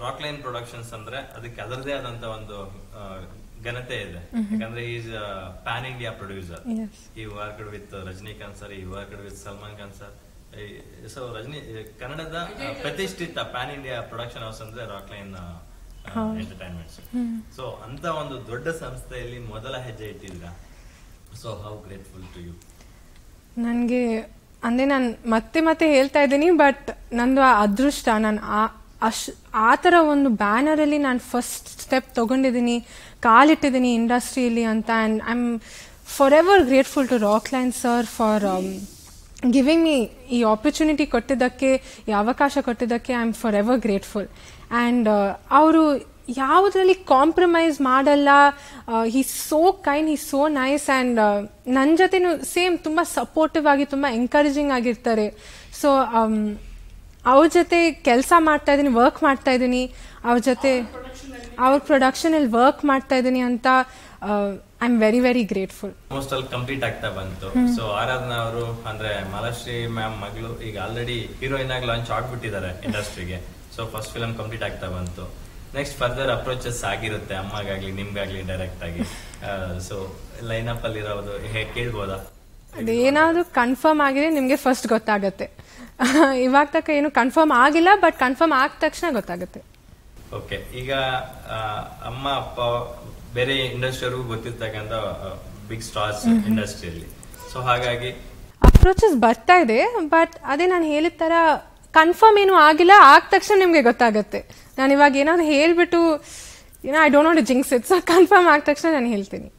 Rockline productions ಅಂದ್ರೆ ಅದಕ್ಕೆ ಅದರದೇ ಆದಂತ ಒಂದು ಆ, ಘನತೆ ಇದೆ ಯಾಕಂದ್ರೆ is pan India producer Yes. He worked with Rajinikanth sir he worked with Salman Khan sir so Rajini ಕನ್ನಡದ ಆ, ಪ್ರತಿಷ್ಠಿತ ಪ್ಯಾನ್ ಇಂಡಿಯಾ ಪ್ರೊಡಕ್ಷನ್ ಹೌಸ್ ಅಂದ್ರೆ ರಾಕ್ಲೈನ್ ಎಂಟರ್ಟೈನ್ಮೆಂಟ್ಸ್ ಸೊ ಅಂತ ಒಂದು ದೊಡ್ಡ ಸಂಸ್ಥೆಯಲ್ಲಿ ಮೊದಲ ಹೆಜ್ಜೆ ಇಟ್ಟಿದ್ದೀರಾ so how grateful to you ನನಗೆ ಅಂದರೆ ನಾನು ಮತ್ತೆ ಮತ್ತೆ ಹೇಳ್ತಾ ಇದ್ದೀನಿ ಬಟ್ ನಂದು ಆ ಅದೃಷ್ಟ ನಾನು ಆ ಅಶ್ ಆ ಥರ ಒಂದು ಬ್ಯಾನರಲ್ಲಿ ನಾನು ಫಸ್ಟ್ ಸ್ಟೆಪ್ ತೊಗೊಂಡಿದ್ದೀನಿ ಕಾಲಿಟ್ಟಿದ್ದೀನಿ ಇಂಡಸ್ಟ್ರಿಯಲ್ಲಿ ಅಂತ and I am forever grateful to Rockline sir for giving me ಈ ಆಪರ್ಚುನಿಟಿ ಕೊಟ್ಟಿದ್ದಕ್ಕೆ ಈ ಅವಕಾಶ ಕೊಟ್ಟಿದ್ದಕ್ಕೆ I am forever grateful and ಅವರು ಯಾವುದರಲ್ಲಿ ಕಾಂಪ್ರಮೈಸ್ ಮಾಡಲ್ಲ he so kind he so nice and ನನ್ನ ಜೊತೆನೂ ಸೇಮ್ ತುಂಬ ಸಪೋರ್ಟಿವ್ ಆಗಿ ತುಂಬ ಎಂಕರೇಜಿಂಗ್ ಆಗಿರ್ತಾರೆ ಸೊ ಅವ್ರ ಜೊತೆ ಕೆಲಸ ಮಾಡ್ತಾ ಇದ್ದೀನಿ ವರ್ಕ್ ಮಾಡ್ತಾ ಇದ್ದೀನಿ ಅವ್ರ ಜೊತೆ ಅವ್ರ ಪ್ರೊಡಕ್ಷನಲ್ಲಿ ವರ್ಕ್ ಮಾಡ್ತಾ ಇದ್ದೀನಿ ಅಂತ I am very very grateful almost ಅಲ್ಲಿ ಕಂಪ್ಲೀಟ್ ಆಗ್ತಾ ಬಂತು ಸೊ ಆರಾಧನಾ ಅವರು ಅಂದ್ರೆ ಮಾಲಾಶ್ರೀ ಮ್ಯಾಮ್ ಮಗಳು ಈಗ ಆಲ್ರೆಡಿ ಹೀರೋಯಿನ್ ಆಗಿ ಲಾಂಚ್ ಆಗ್ಬಿಟ್ಟಿದ್ದಾರೆ ಇಂಡಸ್ಟ್ರಿಗೆ ಸೊ ಫಸ್ಟ್ ಫಿಲಮ್ ಕಂಪ್ಲೀಟ್ ಆಗ್ತಾ ಬಂತು ನೆಕ್ಸ್ಟ್ ಫರ್ದರ್ ಅಪ್ರೋಚಸ್ ಆಗಿರುತ್ತೆ ಅಮ್ಮಗಾಗ್ಲಿ ನಿಮ್ಗಾಗ್ಲಿ ಡೈರೆಕ್ಟ್ ಆಗಿ ಸೊ ಲೈನ್ ಅಪ್ ಅಲ್ಲಿ ಇರೋದು ಹೇಗೆ ಕೇಳ್ಬೋದಾ ಅದೇನಾದ್ರೂ ಕನ್ಫರ್ಮ್ ಆಗಿದೆ ನಿಮಗೆ ಫಸ್ಟ್ ಗೊತ್ತಾಗತ್ತೆ ಇವಾಗ ತನಕ ಏನು ಕನ್ಫರ್ಮ್ ಆಗಿಲ್ಲ ಬಟ್ ಕನ್ಫರ್ಮ್ ಆದ ತಕ್ಷಣ ಗೊತ್ತಾಗುತ್ತೆ ಓಕೆ ಈಗ ಆ, ಅಮ್ಮ ಅಪ್ಪ ಬೇರೆ ಇಂಡಸ್ಟ್ರಿಯವ್ರಿಗೂ ಗೊತ್ತಿರ್ತಕ್ಕಂಥ ಬಿಗ್ ಸ್ಟಾರ್ಸ್ ಇಂಡಸ್ಟ್ರಿಯಲ್ಲಿ ಸೊ ಹಾಗಾಗಿ ಅಪ್ರೋಚಸ್ ಬರ್ತಾ ಇದೆ ಬಟ್ ಅದೇ ನಾನು ಹೇಳಿದ ತರ ಕನ್ಫರ್ಮ್ ಏನು ಆಗಿಲ್ಲ ಆದ ತಕ್ಷಣ ನಿಮಗೆ ಗೊತ್ತಾಗುತ್ತೆ ನಾನು ಇವಾಗ ಏನಾದ್ರು ಹೇಳ್ಬಿಟ್ಟು ಏನೋ I don't not jinx it so confirm ಆದ ತಕ್ಷಣ ನಾನು ಹೇಳ್ತೀನಿ